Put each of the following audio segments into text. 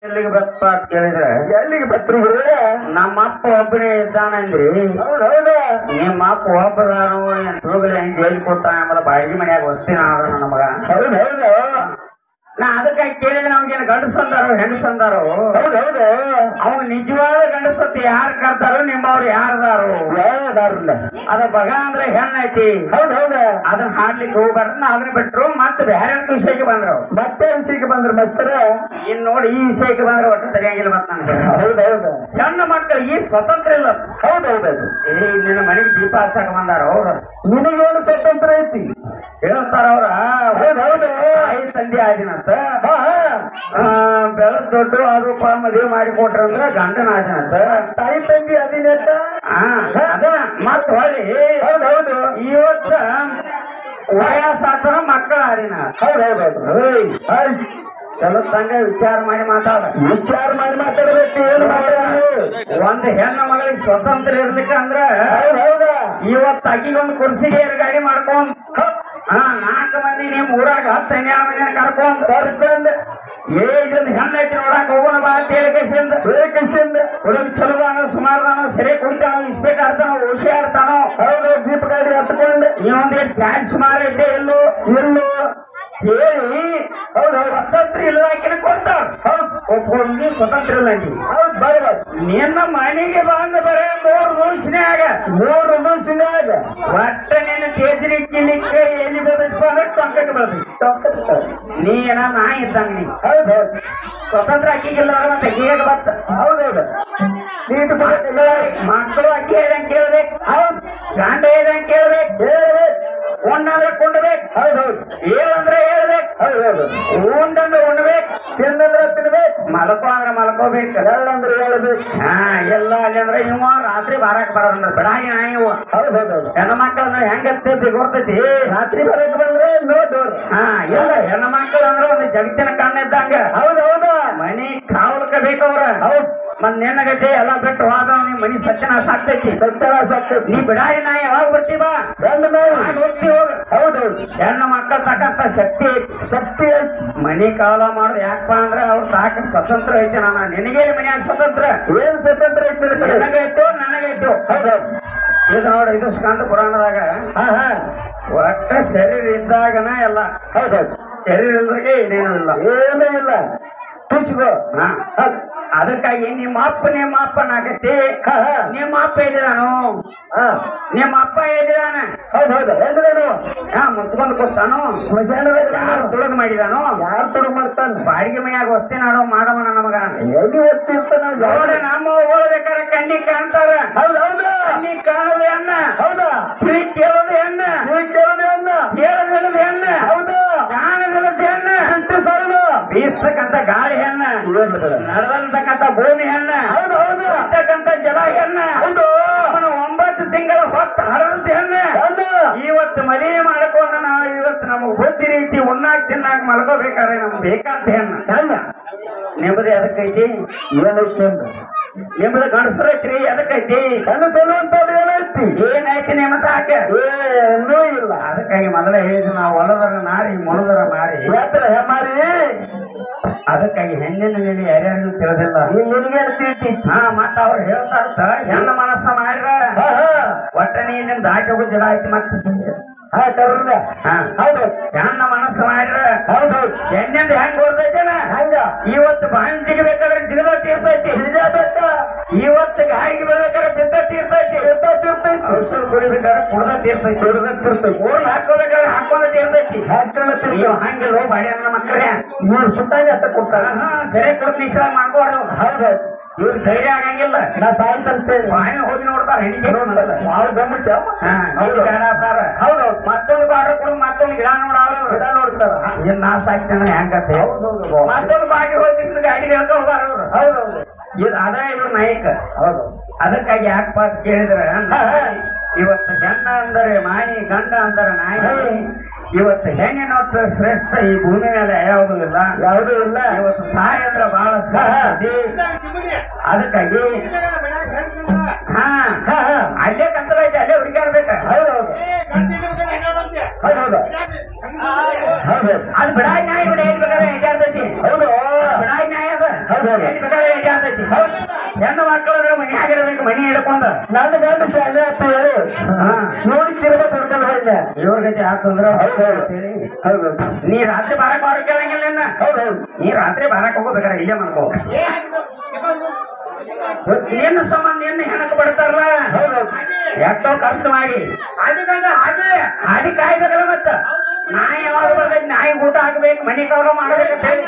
ಎಲ್ಲಿಗೆ ಬತ್ತ ಅಂತ ಕೇಳಿದ್ರೆ ಎಲ್ಲಿಗೆ ಬತ್ರಿ ಗುರುವೆ ನಮ್ಮ ಅಪ್ಪ ಒಬ್ಬನೇ ಇದ್ದಾನಂದ್ರಿ ಹೌದೌದು ನಿಮ್ಮ ಅಪ್ಪ ಒಬ್ಬದಾನು ಹೋಗಲಿ ಹೆಂಗ್ ಜೈಲ್ ಕೊಡ್ತಾನ ಆಮೇಲೆ ಬಾಡಿಗೆ ಮನ್ಯಾಗ ವಸ್ತಿನ ಆದ ನಮಗ ಹೌದೌದು ನಾ ಅದಕ್ಕೆ ಕೇಳಿದ್ರೆ ನಮ್ಗೇನು ಗಂಡಸ ಅಂದಾರೋ ಹೆಂಗಸ ಅಂದಾರೋ ಹೌದೌದು ಅವ್ ನಿಜವಾದ ಗಂಡಸತ್ತಿ ಯಾರು ಕರ್ತಾರೋ ನಿಮ್ಮವ್ರು ಯಾರದಾರು ಯಾವ್ದಾರಲ್ಲ ಅದ ಬಗ ಅಂದ್ರೆ ಹೆಣ್ಣೈತಿ ಹೌದೌದು ಅದನ್ನ ಹಾಡ್ಲಿಕ್ಕೆ ಹೋಗ್ಬಾರ್ದು ನಾ ಅದನ್ನ ಬಿಟ್ರು ಮತ್ತೆ ಬೇರೆ ವಿಷಯಕ್ಕೆ ಬಂದ್ರು ಮತ್ತೆ ವಿಷಯಕ್ಕೆ ಬಂದ್ರ ಮಸ್ತರ ಇನ್ ನೋಡಿ ಈ ವಿಷಯಕ್ಕೆ ಬಂದ್ರೆ ಒಟ್ಟು ತೆಗಿಯಂಗಿಲ್ಲ ಮತ್ತೆ ನನಗೆ ಹೌದೌದು ಹೆಣ್ಣು ಮಕ್ಕಳಿಗೆ ಸ್ವತಂತ್ರ ಇಲ್ಲ ಹೌದೌದೌದು ಏ ನಿನ್ನ ಮನೆಗೆ ದೀಪ ಹಚ್ಚಕ್ ಬಂದಾರ ಅವ್ರು ನಿನಗೇನು ಸ್ವತಂತ್ರ ಐತಿ ಹೇಳ್ತಾರ ಅವ್ರ ಹೌದೌದು ಐದು ಸಂಧಿ ಆದಿನಂತ ಹಾ ಹಾ ಬೆಳದ್ ದೊಡ್ಡ ಆರೋಪ ಮದುವೆ ಮಾಡಿ ಕೊಟ್ರಂದ್ರ ಗಂಡನ ಆದಿನಂತ ತಾಯಿ ತಂಗಿ ಅದಿನೇತ ಆ, ಅದ ಮತ್ ಹೊಳ್ಳಿ ಹೌದೌದು ಇವತ್ತ ವಯಸ್ಸಾತರ ಮಕ್ಕಳ ಆದಿನ ಹೌದೌದೌದು ಏಯ್, ಚಲೋ ತಂಗ ವಿಚಾರ ಮಾಡಿ ಮಾತಾಡ ವಿಚಾರ ಮಾಡಿ ಮಾತಾಡ್ಬೇಕು ಏನು ಮಾತಾಡೋದು ಒಂದ್ ಹೆಣ್ಣು ಮಗಳಿಗೆ ಸ್ವತಂತ್ರ ಇರ್ಲಿಕ್ಕೆ ಅಂದ್ರ ಹೌದೌದ ಇವತ್ತು ಅಕ್ಕಿಗೊಂದು ಕುರ್ಸಿಗೆ ಗಾಡಿ ಮಾಡ್ಕೊಂಡ್ ಹಾ ನಾಲ್ಕು ಮಂದಿ ನಿಮ್ ಊರಾಗ ಹತ್ತು ಹನ್ನೆರಡು ಮಂದಿನ ಕರ್ಕೊಂಡ್ ಕರ್ಕೊಂಡ್ ಏ ಇದೊಂದು ಹೆಣ್ಣೈತಿ ನೋಡಕ್ ಹೋಗೋಣ ಬಾ ಅಂತ ಹೇಳಿ ಕಸಿಂದ ಬೇಕಸಿಂದ ಹುಡುಗ ಚಲೋದಾನೋ ಸುಮಾರದಾನೋ ಸರಿ ಕುಡಿತಾನೋ ಇಸ್ಪೇಟ್ ಆಡ್ತಾನೋ ಉಳ್ಸಿ ಆಡ್ತಾನೋ ಹೌದು ಜೀಪ್ ಗಾಡಿ ಹತ್ಕೊಂಡು ನೀವೊಂದೇಟ್ ಚಾರ್ಜ್ ಸುಮಾರು ಐತೆ ಎಲ್ಲೋ ಎಲ್ಲೋ ಹೇಳಿ ಹೌದು ಸ್ವತಂತ್ರ ಇಲ್ಲ ಹಾಕಿನ ಕೊಡ್ತಾವ ಹೌದು ಒಬ್ಬೊಂದು ಸ್ವತಂತ್ರ ಇಲ್ಲ ನೀ ಹೌದು ಬರಬಾರ್ದು ನಿನ್ನ ಮನೆಗೆ ಬಂದ ಬರೇ ಮೂರು ದಿವಸನ್ಯಾಗ ಮೂರು ದಿವಸಿನಾಗ ಒಟ್ಟ ನಿನ್ನ ತೇಜರಿ ಕಿಲಿಕ್ಕೆ ಎಲ್ಲಿ ಬದಕ್ ಅಂದ್ರೆ ಟೊಂಕಕ್ಕೆ ಬರ್ತೈತಿ ನೀ ಏನ ನಾ ಇದ್ದಂಗ ನೀ ಹೌದು ಹೌದು ಸ್ವತಂತ್ರ ಅಕ್ಕಿಗಿಲ್ಲ ಅಂದ್ರೆ ಮತ್ತೆ ಹೇಗೆ ಬತ್ತ ಹೌದೌದು ನೀಟು ಮಕ್ಕಳು ಅಕ್ಕಿ ಹೇಳ್ದಂಗೆ ಕೇಳ್ಬೇಕು ಹೌದು ಗಂಡ ಹೇಳ್ದಂಗೆ ಕೇಳ್ಬೇಕು ಹೇಳ್ಬೇಕು ಉಣ್ಣಂದ್ರೆ ಕೊಂಡ್ಬೇಕು ಹೌದೌದು ಹೇಳಂದ್ರೆ ಹೇಳ್ಬೇಕು ಹೌದೌದು ಉಂಡಂದ್ರೆ ಉಣ್ಬೇಕು ತಿನ್ನಂದ್ರ ತಿನ್ಬೇಕು ಮಲ್ಕೋ ಅಂದ್ರೆ ಮಲ್ಕೋಬೇಕು ಹೇಳಂದ್ರೆ ಹೇಳ್ಬೇಕು ಹಾ ಎಲ್ಲ ಅಲ್ಲಿ ಅಂದ್ರೆ ಇವ ರಾತ್ರಿ ಬಾರಕ್ ಬರೋದಂದ್ರೆ ಬಿಡಾಗಿ ನಾ ಇವ ಹೌದೌದೌದು ಹೆಣ್ಣು ಮಕ್ಕಳು ಅಂದ್ರೆ ಹೆಂಗ ಗೊತ್ತೈತಿ ರಾತ್ರಿ ಬರಕ್ ಬಂದ್ರೆ ನೋಡೋರು ಹಾ ಎಲ್ಲ ಹೆಣ್ಣು ಮಕ್ಕಳು ಅಂದ್ರೆ ಒಂದು ಜಗತ್ತಿನ ಕಣ್ಣಿದ್ದಂಗ ಹೌದು ಹೌದು ಮನಿ ಕಾವಲಕ್ಕ ಬೇಕವ್ರ ಹೌದು ಮತ್ ನಿನ್ನಗತೆ ಎಲ್ಲ ಬಿಟ್ಟು ಹೋದ ನಿಮ್ ಮನಿ ಸತ್ಯನಾಶ ಆಗ್ತೈತಿ ಸತ್ಯನ ಸತ್ಯ ನೀ ಬಿಡಾಗಿ ನಾ ಯಾವಾಗ ಬರ್ತೀವ ಗಂಡ ನಾವು ಹೋಗ್ತಿ ಹೋಗ ಹೌದೌದು ಹೆಣ್ಣು ಮಕ್ಕಳ ತಕ್ಕಂತ ಶಕ್ತಿ ಐತಿ ಶಕ್ತಿ ಐತಿ ಮನಿ ಕಾವಲ ಮಾಡೋದು ಯಾಕಪ್ಪ ಅಂದ್ರೆ ಅವ್ರ ತಾಕ ಸ್ವತಂತ್ರ ಐತಿ ನಾನು ನಿನಗೇನು ಮನ್ಯಾಗ ಸ್ವತಂತ್ರ ಏನ್ ಸ್ವತಂತ್ರ ಐತಿ ನಿನ್ನ ಕಡೆ? ನನಗೈತು ನನಗೈತು ಹೌದೌದು ಇದು ನೋಡಿ ಇದು ಸ್ಕಂದ ಪುರಾಣದಾಗ ಹಾ ಹಾ ಒಟ್ಟ ಶರೀರ ಇದ್ದಾಗನ ಎಲ್ಲ ಹೌದೌದು ಶರೀರ ಇಲ್ದ್ರಿಗೆ ಏನೇನು ಇಲ್ಲ ಏನೂ ಇಲ್ಲ ತುಸ್ಗೋ ಹಾ ಅದಕ್ಕಾಗಿ ನಿಮ್ಮ ಅಪ್ಪ ನಿಮ್ಮ ಅಪ್ಪ ನಾಗತಿ ಹಾ ಹಾ ನಿಮ್ಮ ಅಪ್ಪ ಎಲ್ಲಿದಾನು ಹಾ ನಿಮ್ಮ ಅಪ್ಪ ಎಲ್ಲಿದಾನ ಹೌದು ಹೌದು ಎಲ್ಲಿದೇನು ಹಾ ಮುಚ್ಕೊಂಡು ಕೊಡ್ತಾನು ಸ್ಮಶಾನದಾಗ ಯಾರು ತುಳಿದು ಮಾಡಿದಾನು ಯಾರು ತುಡು ಮಾಡ್ತಾನ ಬಾಡಿಗೆ ಮನ್ಯಾಗ ವಸ್ತಿ ನಾಡೋ ಮಾಡವನ ನಮಗ ಎಲ್ಲಿ ವಸ್ತಿ ಇರ್ತಾನ ನೋಡ ನಮ್ಮ ಓದಬೇಕಾರೆ ಕಣ್ಣಿ ಕಾಣ್ತಾರ ಹೌದು ಹೌದು ಕಣ್ಣಿ ಕಾಣೋದು ಅನ್ನ ಹೌದಾ ಕಿವಿ ಕೇಳೋದು ಅನ್ನ ನೀವು ಕೇಳೋಣ ಅನ್ನ ಕೇಳದಿಲ್ಲದ ಅನ್ನ ಹೌದು ಕಾಣದಿಲ್ಲದ ಅನ್ನ ಎಂಟು ಸಾವಿರ ಬೀಸ್ತಕ್ಕಂತ ಗಾಳಿ ಹೆಣ್ಣ ನಡೆದಂತಕ್ಕಂತ ಭೂಮಿ ಹೆಣ್ಣ ಹೌದು ಹೌದು ಇರ್ತಕ್ಕಂತ ಜಲ ಹೆಣ್ಣ ಹೌದು ಅವನು ಒಂಬತ್ತು ತಿಂಗಳ ಹೊತ್ತು ಹರದಂತ ಹೆಣ್ಣ ಹೌದು ಇವತ್ತು ಮದುವೆ ಮಾಡ್ಕೊಂಡು ನಾವು ಇವತ್ತು ನಮಗ್ ಬುದ್ಧಿ ರೀತಿ ಉಣ್ಣಾಕ್ ತಿನ್ನಾಕ ಮಲ್ಕೋಬೇಕಾದ್ರೆ ನಮ್ಗೆ ಬೇಕಾದ ಹೆಣ್ಣ ಹೆಣ್ಣ ನೆಮ್ಮದಿ ಅದಕ್ಕೈತಿ ಏನೈತಿ ಅಂತ ನಿಮ್ಮದು ಗಂಡಸರೈತ್ರಿ ಅದಕ್ಕೈತಿ ಕನಸು ಅನ್ನುವಂಥದ್ದು ಏನೈತಿ ಏನೈತಿ ನಿಮ್ಮ ತಾಕ ಏನೂ ಇಲ್ಲ ಅದಕ್ಕಾಗಿ ಮೊದಲೇ ಹೇಳಿದ್ವಿ ನಾವು ಹೊಲದರ ನಾರಿ ಮೊಳದರ ಮಾರಿ ಯಾತ್ರ ಹೆಮಾರಿ ಅದಕ್ಕಾಗಿ ಹೆಣ್ಣಿನ ಮೇಲೆ ಯಾರ್ಯಾರಿಗೂ ತಿಳಿದಿಲ್ಲ ನೀನ್ ನಿನಗೇನು ತಿಳಿತಿ ಹಾ ಮತ್ತ ಅವ್ರು ಹೇಳ್ತಾ ಇರ್ತ ಹೆಣ್ಣ ಮನಸ್ಸ ಮಾಡ್ರ ಹಾ ಹಾ ಒಟ್ಟ ನೀನ್ ದಾಟಿ ಹೋಗೋ ಜಡ ಐತಿ ಮತ್ತೆ ಹಾ ಕರ್ದ ಹಾ ಹೌದು ಹೆಣ್ಣ ಮನಸ್ಸು ಮಾಡ್ರ ಹೌದೌದು ಹೆಣ್ಣಿಂದ ಹೆಂಗ್ ಓಡ್ತೈತೇನ ಹಂಗ ಇವತ್ತು ಬಾಣ್ ಸಿಗಬೇಕಾದ್ರೆ ಜಿಗದ ತೀರ್ತೈತಿ ಹಿಡಿಯಬೇಕ ಇವತ್ತು ಗಾಯಿಗೆ ಬೀಳ್ಬೇಕಾದ್ರೆ ಬಿದ್ದ ತೀರ್ತೈತಿ ಇರ್ತೈತಿ ಔಷಧ ಕುಡಿಬೇಕಾದ್ರೆ ಕುಡ್ದ ತೀರ್ತೈತಿ ಹಿಡಿದಿರ್ತೈತಿ ಊರ್ಲ್ ಹಾಕೋಬೇಕಾದ್ರೆ ಹಾಕೊಂಡ ತೀರ್ತೈತಿ ಹಾಕ್ತಾನ ತಿರ್ಗಿ ನೀವು ಹಂಗಿಲ್ಲ ಬಾಡಿ ಅನ್ನ ಮಕ್ಕಳೇ ಮೂರು ಸುತ್ತಾಗಿ ಅತ್ತ ಕೊಡ್ತಾರ ಹಾ ಸರಿ ಕೊಡ್ ನಿಶ್ಚಯ ಮಾಡ್ಕೋರು ಹೌದೌದು ಇವ್ರ ಧೈರ್ಯ ಆಗಂಗಿಲ್ಲ ನಾ ಸಾಯ್ತಂತ ಹೇಳಿ ಬಾಯಿ ಹೋಗಿ ನೋಡ್ತಾರ ಹೆಣ್ಣಿಗೆ ನೋಡಲ್ಲ ಭಾಳ ಗಮ್ಮತ್ತ ಹಾ ಹೌದು ಇದು ಬೇಡ ಸಾರ ಹೌದೌದು ಮತ್ತೊಂದು ಬಾಡ್ರ ಕೊಡು ಮತ್ತೊಂದು ಗಿಡ ನೋಡಾವ್ರ ಗಿಡ ನೋಡ್ತಾರ ಏನ್ ನಾ ಸಾಕ್ತೇನೆ ಹೆಂಗತ್ತೆ ಹೌದೌದು ಮತ್ತೊಂದು ಬಾಗಿ ಹೋಗಿ ಗಾಡಿ ಹೇಳ್ಕೊ ಹೋಗಾರ ಅವ್ರು ಹೌದೌದು ಇದು ಅದ ಇವ್ರ ನಾಯಕ ಹೌದು ಅದಕ್ಕಾಗಿ ಯಾಕಪ್ಪ ಅಂತ ಕೇಳಿದ್ರೆ ಇವತ್ತು ಹೆಣ್ಣ ಅಂದರೆ ಮಾಯಿ ಗಂಡ ಅಂದರೆ ನಾಯಿ ಇವತ್ತು ಹೆಣ್ಣಿನೊಟ್ಟು ಶ್ರೇಷ್ಠ ಈ ಭೂಮಿ ಮೇಲೆ ಯಾವುದೂ ಇಲ್ಲ ಯಾವುದೂ ಇಲ್ಲ ಇವತ್ತು ತಾಯಿ ಅಂದ್ರೆ ಬಹಳ ಶ್ರೇಷ್ಠ ಅದಕ್ಕಾಗಿ ಹಾ ಹಾ ಹಾ ಅಲ್ಲೇ ಕತ್ತಲ ಐತೆ ಅಲ್ಲೇ ಹುಡುಕಾಡ್ಬೇಕ ಹೌದೌದು ಹೌದೌದು ಹೌದು ಅದು ಬಿಡಾಯಿ ನ್ಯಾಯ ಬಿಡ ಹೇಳ್ಬೇಕಾದ್ರೆ ಹೆಂಗಾರ್ತೈತಿ ಹೌದು ಬಿಡಾಯಿ ನ್ಯಾಯ ಅದ ಹೌದು, ಹೌದು. ಹೆಣ್ಣು ಬೇಕಾದ್ರೆ ಹೇಗೆ ಆಗ್ತೈತಿ ಹೆಣ್ಣು ಮಕ್ಕಳು ಮನೆಯಾಗಿರ್ಬೇಕು ಮನೆ ಹಿಡ್ಕೊಂಡ ನನ್ನ ಗಂಡ ಶಾಲೆ ಅಂತ ಹೇಳಿ ಹಾ ನೋಡಿ ಕಿರಬ ತಡ್ಕೊಂಡು ಬಂದೆ ಇವ್ರ ಗತಿ ಆತಂದ್ರ ಹೌದು, ಹೌದು. ಹೌದು ನೀ ರಾತ್ರಿ ಬಾರಕ್ ಬರೋ ಕೇಳಂಗಿಲ್ಲ ಇನ್ನ. ಹೌದು ಹೌದು ನೀ ರಾತ್ರಿ ಬಾರಕ್ ಹೋಗ್ಬೇಕಾರೆ ಇಲ್ಲೇ ಮಾಡ್ಕೋ ಏನು ಸಂಬಂಧ ಏನು ಹೆಣಕ್ ಬಿಡ್ತಾರಲ್ಲ ಹೌದು ಎಷ್ಟೋ ಖರ್ಚು ಮಾಡಿ ಅದಕ್ಕೆ ಹಾಗೆ ಹಾದಿ ಕಾಯ್ಬೇಕಲ್ಲ ಮತ್ತ ನಾಯಿ ಯಾವಾಗ ಬರ್ತೈತಿ ನಾಯಿ ಊಟ ಹಾಕ್ಬೇಕು ಮನಿ ಕವರ ಮಾಡ್ಬೇಕಂತ ಹೇಳಿ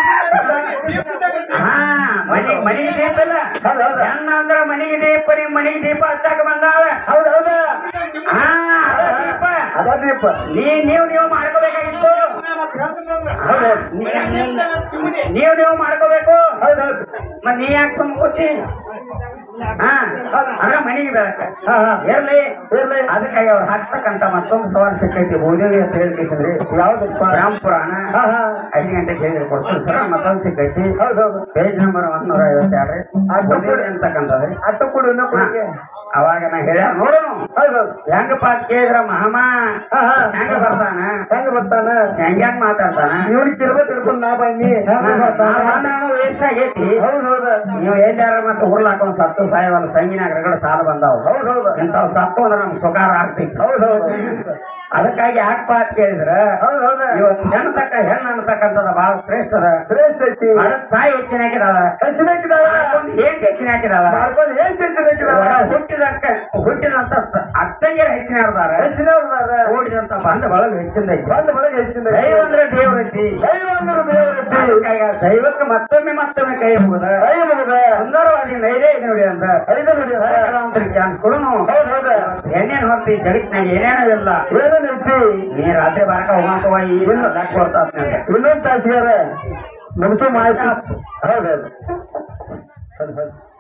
ಹಾ ಮನಿ ಮನಿಗೆ ದೀಪ ಇಲ್ಲ ಹೌದು, ಹೌದು. ಹೆಣ್ಣ ಅಂದ್ರ ಮನಿಗೆ ದೀಪ ನಿಮ್ ಮನಿಗೆ ದೀಪ ಹಚ್ಚಾಕ ಬಂದಾವ ಹೌದು ಹೌದು ಹಾ ಅದ ದೀಪ ಅದ ದೀಪ ನೀ ನೀವು ನೀವು ಮಾಡ್ಕೋಬೇಕಾಗಿತ್ತು ಹೌದು ನೀವು ನೀವು ಮಾಡ್ಕೋಬೇಕು ಹೌದು ಹೌದು ಮತ್ ನೀ ಯಾಕೆ ಸುಮ್ ಕೂತಿ ಹಾ ಅಂದ್ರ ಮನಿಗೆ ಬೆಳಕ ಹಾ ಹಾ ಇರ್ಲಿ ಇರ್ಲಿ ಅದಕ್ಕಾಗಿ ಅವ್ರು ಹಾಕ್ತಕ್ಕಂತ ಮತ್ತೊಂದು ಸವಾಲ್ ಸಿಕ್ಕೈತಿ ಭೂದೇವಿ ಅಂತ ಹೇಳ್ಕೇಸಿದ್ರಿ ಯಾವ್ದಪ್ಪ ರಾಮ್ ಪುರಾಣ ಹಾ ಹಾ ಐದು ಗಂಟೆಗೆ ಹೇಳಿ ಕೊಡ್ತೀವಿ ಸರ್ ಮತ್ತೊಂದು ಸಿಕ್ಕೈತಿ ಹೌದು ಹೌದು ಪೇಜ್ ನಂಬರ್ ಒಂದ್ನೂರ ಐವತ್ತೆರಡು ಅದು ಭೂದೇವಿ ಅಂತಕ್ಕಂಥದ್ದು ಅಟ್ಟು ಕೊಡು ಇನ್ನೂ ಕೊಡಿಗೆ ಅವಾಗ ನಾ ಹೇಳ್ಯ ನೋಡೋನು ಹೌದು ಹೌದು ಹೆಂಗಪ್ಪ ಅಂತ ಕೇಳಿದ್ರ ಮಹಾಮ ಹಾ ಹಾ ಹೆಂಗ ಬರ್ತಾನ ಹೆಂಗ ಬರ್ತಾನ ಹೆಂಗ್ ಹೆಂಗ್ ಮಾತಾಡ್ತಾನ ಇವನು ಕಿರಬ ತಿಳ್ಕೊಂಡು ನಾ ಬನ್ನಿ ಹೆಂಗ ಬರ್ತಾನ ವೇಸ್ಟ್ ಆಗೈತಿ ಹೌದು ಹೌದು ನೀವು ಎಲ್ಲಾರ ಮತ್ತೆ ಉರ್ಲ್ ಹಾಕೊಂಡ್ ಸತ್ತು ಸಾಯವಲ್ಲ ಸಂಗಿನಾಗ ರಗಡ ಸಾಲ ಬಂದಾವ ಹೌದು ಹೌದು ಇಂಥವ್ ಸತ್ತು ಅಂದ್ರೆ ನಮ್ಗೆ ಸುಕಾರ ಆಗ್ತೈತಿ ಹೌದು ಹೌದು ಅದಕ್ಕಾಗಿ ಯಾಕಪ್ಪ ಅಂತ ಕೇಳಿದ್ರ ಹೌದು ಹೌದು ಇವತ್ತು ಹೆಣ್ಣು ತಕ್ಕ ಹೆಣ್ಣು ಅನ್ನತಕ್ಕಂಥದ್ದು ಬಹಳ ಶ್ರೇಷ್ಠ ಅದ ಶ್ರೇಷ್ಠ ಐತಿ ಅದಕ್ಕೆ ತಾಯಿ ಹೆಚ್ಚಿನ ಹಾಕಿದಾಳ ಹೆಚ್ಚಿನ ಹಾಕಿದಾಳ ಒಂದು ಏನ್ ಹೆಚ್ಚಿನ ಹಾಕಿದಾಳ ಮಾಡ್ಕೊಂಡು ಏನ್ ಹೆಚ್ಚಿನ ಹಾಕಿದಾಳ ಒಳ ಹುಟ್ಟಿದಂತ ಹುಟ್ಟಿದಂತ ಅತ್ತಂಗಿರ ಹೆಚ್ಚಿನ ಇರ್ತಾರ ಹೆಚ್ಚಿನ ಅವ್ರದಾರ ಓಡಿದಂತ ಬಂದ ಬಳಗ ಹೆಚ್ಚಿಂದ ಐತಿ ಬಂದ ಬೆಳಗ್ಗೆ ಹೆಚ್ಚಿನ ದೈವ ಅಂದ್ರೆ ದೇವ್ರ ಐತಿ ದೈವ ಅಂದ್ರೆ ದೇವರೈತಿ ಅದಕ್ಕಾಗಿ ಆ ದೈವಕ್ಕೆ ಮತ್ತೊಮ್ಮೆ ಮತ್ತೊಮ್ಮೆ ಕೈ ಮುಗಿದ ದೈವ ಮಗದ ಸುಂದರವಾಗಿ ನೈದೇ ನೋಡಿ ಅಂತ ಐದು ನೋಡಿ ಚಾನ್ಸ್ ಕೊಡೋನು ಹೌದು ಹೌದು ಹೆಣ್ಣೇನ್ ಹೊರತಿ ಜಗತ್ತಿನಾಗ ಏನೇನೂ ಇಲ್ಲ ಏನೇನೈತಿ ನೀ ರಾತ್ರಿ ಬಾರಕ ಹೋಗಂತವ ಏನು ದಾಟ್ ಕೊಡ್ತಾ ಇನ್ನೊಂದು ತಾಸಿಗಾರ ನಮಸ್ತೆ ಮಾಹಿತಿ ಹೌದು ಹೌದು ಹೌದು ಹೌದು